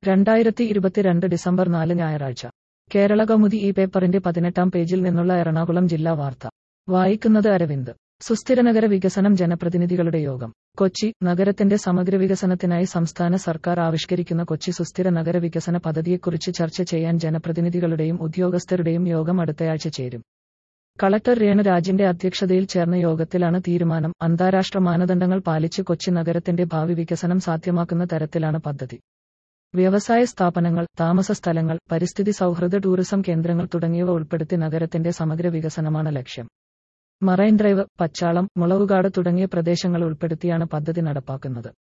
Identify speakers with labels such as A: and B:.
A: രണ്ടായിരത്തി ഇരുപത്തിരണ്ട് ഡിസംബർ നാല് ഞായറാഴ്ച കേരള കൗമുദി ഈ പേപ്പറിന്റെ പതിനെട്ടാം പേജിൽ നിന്നുള്ള എറണാകുളം ജില്ലാ വാർത്ത വായിക്കുന്നത് അരവിന്ദ് സുസ്ഥിര നഗര വികസനം ജനപ്രതിനിധികളുടെ യോഗം കൊച്ചി നഗരത്തിന്റെ സമഗ്ര വികസനത്തിനായി സംസ്ഥാന സർക്കാർ ആവിഷ്കരിക്കുന്ന കൊച്ചി സുസ്ഥിര നഗര വികസന പദ്ധതിയെക്കുറിച്ച് ചർച്ച ചെയ്യാൻ ജനപ്രതിനിധികളുടെയും ഉദ്യോഗസ്ഥരുടെയും യോഗം അടുത്തയാഴ്ച ചേരും കളക്ടർ രേണുരാജിന്റെ അധ്യക്ഷതയിൽ ചേർന്ന യോഗത്തിലാണ് തീരുമാനം അന്താരാഷ്ട്ര മാനദണ്ഡങ്ങൾ പാലിച്ച് കൊച്ചി നഗരത്തിന്റെ ഭാവി വികസനം സാധ്യമാക്കുന്ന തരത്തിലാണ് പദ്ധതി വ്യവസായ സ്ഥാപനങ്ങൾ താമസ സ്ഥലങ്ങൾ പരിസ്ഥിതി സൗഹൃദ ടൂറിസം കേന്ദ്രങ്ങൾ തുടങ്ങിയവ ഉൾപ്പെടുത്തി നഗരത്തിന്റെ സമഗ്ര വികസനമാണ് ലക്ഷ്യം മറൈൻ ഡ്രൈവ് പച്ചാളം മുളവുകാട് തുടങ്ങിയ പ്രദേശങ്ങൾ ഉൾപ്പെടുത്തിയാണ് പദ്ധതി നടപ്പാക്കുന്നത്